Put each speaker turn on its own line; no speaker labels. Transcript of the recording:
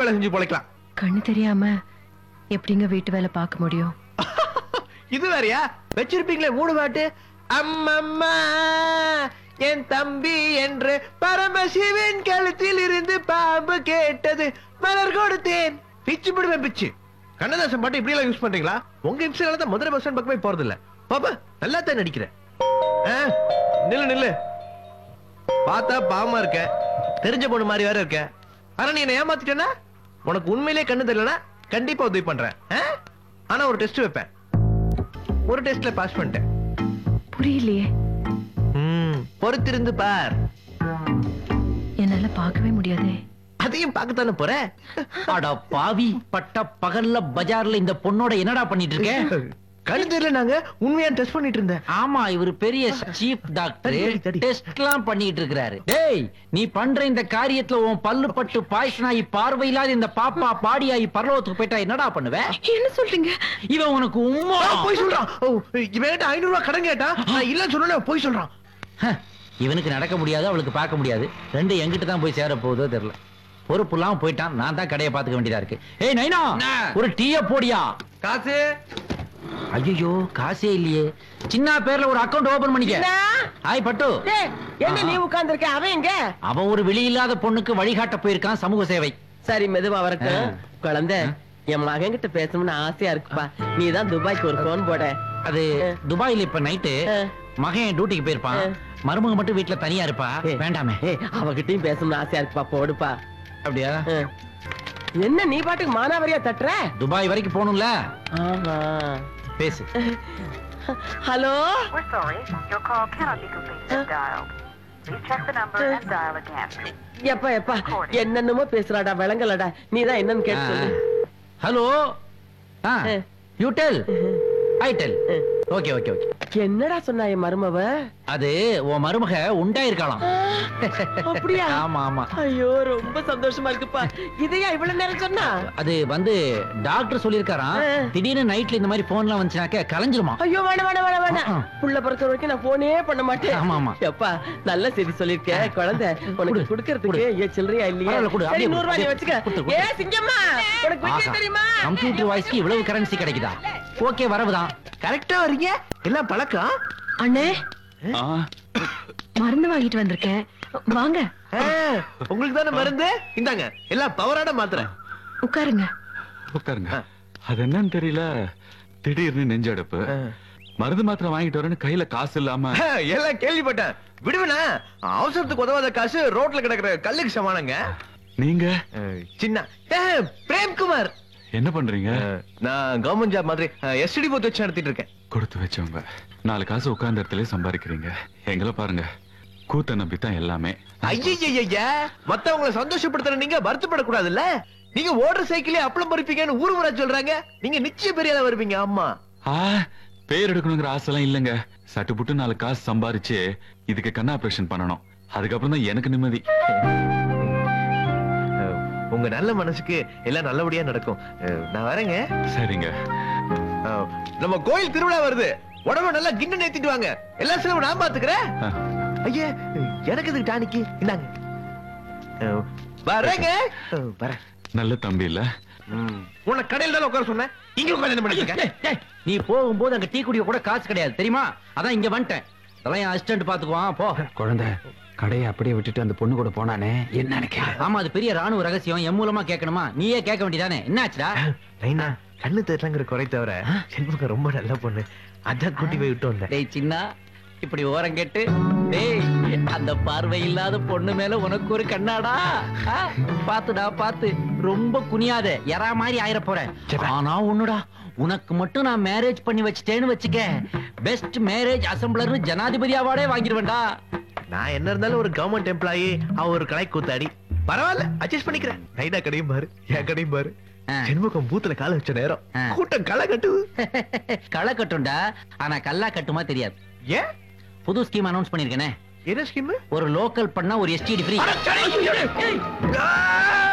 வேலை செஞ்சு பொழைக்கலாம்
கண்ணு தெரியாம எப்படிங்க வீட்டு வேலை பார்க்க முடியும்
இது வேறயா வச்சிருப்பீங்களே மூணு பாட்டு அம்மம்மா என் தம்பி என்று பரமசிவன் கழுத்தில் இருந்து பாம்பு கேட்டது மலர் கொடுத்தேன் பிச்சு விடுவேன் பிச்சு கண்ணதாசன் பாட்டு இப்படி எல்லாம் யூஸ் பண்றீங்களா உங்க இம்சையால தான் மதுரை பஸ் ஸ்டாண்ட் பக்கமே போறது இல்ல பாப்பா நல்லா தான் நடிக்கிறேன் ஆ, நில்லு நில்லு பார்த்தா பாவமா இருக்க தெரிஞ்ச பொண்ணு மாதிரி வேற இருக்க ஆனா நீ என்ன ஏமாத்திட்டேன்னா உனக்கு உண்மையிலேயே கண்ணு தெரியலனா கண்டிப்பா உதவி பண்றேன் ஆ? ஆனா ஒரு டெஸ்ட் வைப்பேன் ஒரு டெஸ்ட்ல பாஸ் பண்ணிட்டேன்
புரியலையே
ம், பொறுத்திருந்து பார்
என்னால பார்க்கவே முடியாதே
அதையும் பார்க்கத்தானே போற
அட பாவி பட்ட பகல்ல பஜார்ல இந்த பொண்ணோட என்னடா பண்ணிட்டு இருக்க
கண்ணு தெரியல நாங்க உண்மையா டெஸ்ட் பண்ணிட்டு இருந்தேன்
ஆமா இவர் பெரிய சீப் டாக்டர்
தடி, தடி, தடி.
டெஸ்ட் எல்லாம் பண்ணிட்டு இருக்கிறாரு டேய் நீ பண்ற இந்த காரியத்துல உன் பல்லு பட்டு பாய்ச்சன் ஆகி பார்வையில்லாத இந்த பாப்பா பாடி ஆகி பரலோகத்துக்கு போயிட்டா என்னடா பண்ணுவ
என்ன சொல்றீங்க
இவன் உனக்கு உம்மா
ஆ, போய் சொல்றான் ஓ, இவன் கிட்ட ஐநூறு ரூபாய் கடன் கேட்டா நான் இல்லன்னு சொன்னேன் போய் சொல்றான்
ஹ, இவனுக்கு நடக்க முடியாது அவளுக்கு பார்க்க முடியாது ரெண்டு எங்கிட்ட தான் போய் சேர போகுதோ தெரியல பொறுப்பு இல்லாம போயிட்டான் நான் தான் கடையை பாத்துக்க வேண்டியதா இருக்கு ஏய் நைனா
என்ன?
ஒரு டீய போடியா
காசு
ஐயோ காசே இல்லையே சின்ன பேர்ல ஒரு அக்கவுண்ட் ஓபன் பண்ணிக்க ஹாய் பட்டு
என்ன நீ உட்கார்ந்து இருக்க அவன் எங்க
அவன் ஒரு வெளி இல்லாத பொண்ணுக்கு வழிகாட்ட போயிருக்கான் சமூக சேவை
சரி மெதுவா வரட்டும்
ஆ.
குழந்தை என் மகன் கிட்ட பேசணும்னு ஆசையா இருக்குப்பா நீ தான் துபாய்க்கு ஒரு போன் போட
அது துபாயில இப்ப நைட்டு
ஆ.
மகன் டியூட்டிக்கு போயிருப்பான்
ஆ.
மருமக மட்டும் வீட்டுல தனியா இருப்பா
ஏய்.
வேண்டாமே
ஏய், அவகிட்டயும் பேசணும்னு ஆசையா இருக்குப்பா போடுப்பா
அப்படியா
ஆ. என்ன நீ பாட்டுக்கு மானாவரியா தட்டுற
துபாய் வரைக்கும் போகணும்ல
ஆமா
பேசு
hello
We're sorry, your call cannot be completed as dialed. Please check the number and dial again.
எப்பா எப்பா என்னென்னமோ பேசுறாடா விளங்கலடா நீ தான் என்னன்னு கேட்டு சொல்லு
ஹலோ
ஆ.
You tell I tell okay okay okay
என்னடா சொன்னா என் மருமவ
அது உன் மருமக உண்டாயிருக்கலாம்
அப்படியா
ஆமா ஆமா
ஐயோ ரொம்ப சந்தோஷமா இருக்குப்பா இதையா இவ்வளவு நேரம் சொன்னா
அது வந்து டாக்டர் சொல்லிருக்காராம்
ஆ.
திடீர்னு நைட்ல இந்த மாதிரி போன்லாம் வந்துச்சுனாக்க கலைஞ்சிருமா
ஐயோ வேணாம் வேணாம் வேணாம் வேணாம்
ஆ.
புள்ள பிறக்கிற வரைக்கும் நான் போனே பண்ண மாட்டேன்
ஆமா, ஆமா.
எப்பா நல்ல செய்தி சொல்லிருக்க குழந்தை உனக்கு
கொடு,
குடுக்கறதுக்கு ஏ சில்லறையா இல்லையா
பரவாயில்ல, கொடு,
சரி
அப்படியே
நூறு ரூபாய் நீ
கொடு,
வச்சுக்க
கொடு, கொடு.
ஏ சிங்கம்மா உனக்கு விஷயம் தெரியுமா
கம்ப்யூட்டர் வாய்ஸ்க்கு இவ்வளவு கரன்சி கிடைக்குதா ஓகே வரவுதான்
கரெக்டா வர்றீங்க எல்லாம் பழக்கம்
அண்ணே மருந்து வாங்கிட்டு வந்திருக்கேன் வாங்க
ஆ, உங்களுக்கு தானே மருந்து இந்தாங்க எல்லாம் பவரான மாத்திரை
உட்காருங்க
உட்காருங்க அது என்னன்னு தெரியல திடீர்னு நெஞ்சடைப்பு மருந்து மாத்திரை வாங்கிட்டு வரேன்னு கையில காசு இல்லாம
ஆ, எல்லாம் கேள்விப்பட்டேன் விடுவேனா அவசரத்துக்கு உதவாத காசு ரோட்ல கிடக்குற கல்லுக்கு சமானங்க
நீங்க
ஆ, சின்ன ஆ, பிரேம்குமார்
என்ன பண்றீங்க
ஆ, நான் கவர்மெண்ட் ஜாப் மாதிரி எஸ்டி போத்து வச்சு நடத்திட்டு இருக்கேன்
கொடுத்து வச்சவங்க நாலு காசு உட்கார்ந்த இடத்துல சம்பாதிக்கிறீங்க எங்களை பாருங்க கூத்த நம்பி தான் எல்லாமே
ஐயா மத்தவங்கள சந்தோஷப்படுத்துற நீங்க வருத்தப்படக்கூடாதுல்ல நீங்க ஓடுற சைக்கிளே அப்பளம் பறிப்பீங்கன்னு ஊர் ஊரா சொல்றாங்க நீங்க நிச்சயம் பெரிய ஆளா வருவீங்க ஆமா
ஆ பேர் எடுக்கணுங்கிற ஆசைலாம் இல்லைங்க சட்டு புட்டு நாலு காசு சம்பாரிச்சு இதுக்கு கண் ஆபரேஷன் பண்ணணும் அதுக்கப்புறம் தான் எனக்கு நிம்மதி
அஹ், உங்க நல்ல மனசுக்கு எல்லாம் நல்லபடியா நடக்கும் அஹ், நான் வரேங்க
சரிங்க
அஹ், நம்ம கோயில் திருவிழா வருது உடம்ப நல்லா கிண்ண நேத்திட்டு வாங்க எல்லா செலவும் நான் பாத்துக்கிறேன்
ஆ.
ஐயா எனக்கு இதுக்கு டானிக்கு இந்தாங்க அஹ், வரேங்க அஹ், வரேன்
நல்ல தம்பி இல்ல
ம். உன்னை கடையில் தானே உட்கார சொன்னேன் இங்க உட்கார்ந்து என்ன பண்ணிட்டு இருக்க?
டேய், டேய், நீ போகும்போது அங்க டீ குடிக்க கூட காசு கிடையாது தெரியுமா அதான் இங்க வந்துட்டேன் அதெல்லாம் என் அசிஸ்டன்ட் பாத்துக்குவான் போ
குழந்தை கடையை அப்படியே விட்டுட்டு அந்த பொண்ணு கூட போனானே என்ன நினைக்கிறேன்
ஆமா அது பெரிய ராணுவ ரகசியம் என் மூலமா கேட்கணுமா நீயே கேட்க வேண்டியதானே என்னாச்சுடா
நைனா கண்ணு தெரியலங்கிற குறை தவிர செண்பகம் ரொம்ப நல்ல பொண்ணு அதான் கூட்டி போய் விட்டு வந்தேன்
டேய் சின்னா இப்படி ஓரம் கேட்டு டேய் அந்த பார்வை இல்லாத பொண்ணு மேல உனக்கு ஒரு கண்ணாடா ஆ, பாத்துடா பாத்து ரொம்ப குனியாத எறா மாதிரி ஆயிர போற ஆனா ஒண்ணுடா உனக்கு மட்டும் நான் மேரேஜ் பண்ணி வச்சிட்டேன்னு வச்சுக்க பெஸ்ட் மேரேஜ் அசம்பிளர்னு ஜனாதிபதி அவார்டே வாங்கிடுவேன்டா
நான் என்ன இருந்தாலும் ஒரு கவர்மெண்ட் எம்ப்ளாயி அவ ஒரு கடை கூத்தாடி பரவாயில்ல அட்ஜஸ்ட் பண்ணிக்கிறேன் நைனா கடையும் பாரு என் கடையும் பாரு
ஆ.
செண்பகம் பூத்துல கால வச்ச நேரம்
ஆ.
கூட்டம் களை கட்டுது
களை கட்டும்டா ஆனா கல்லா கட்டுமா தெரியாது
ஏன்
புது ஸ்கீம் அனௌன்ஸ் பண்ணிருக்கேனே
என்ன ஸ்கீம்
ஒரு லோக்கல் பண்ணா ஒரு எஸ்டிடி ஃப்ரீ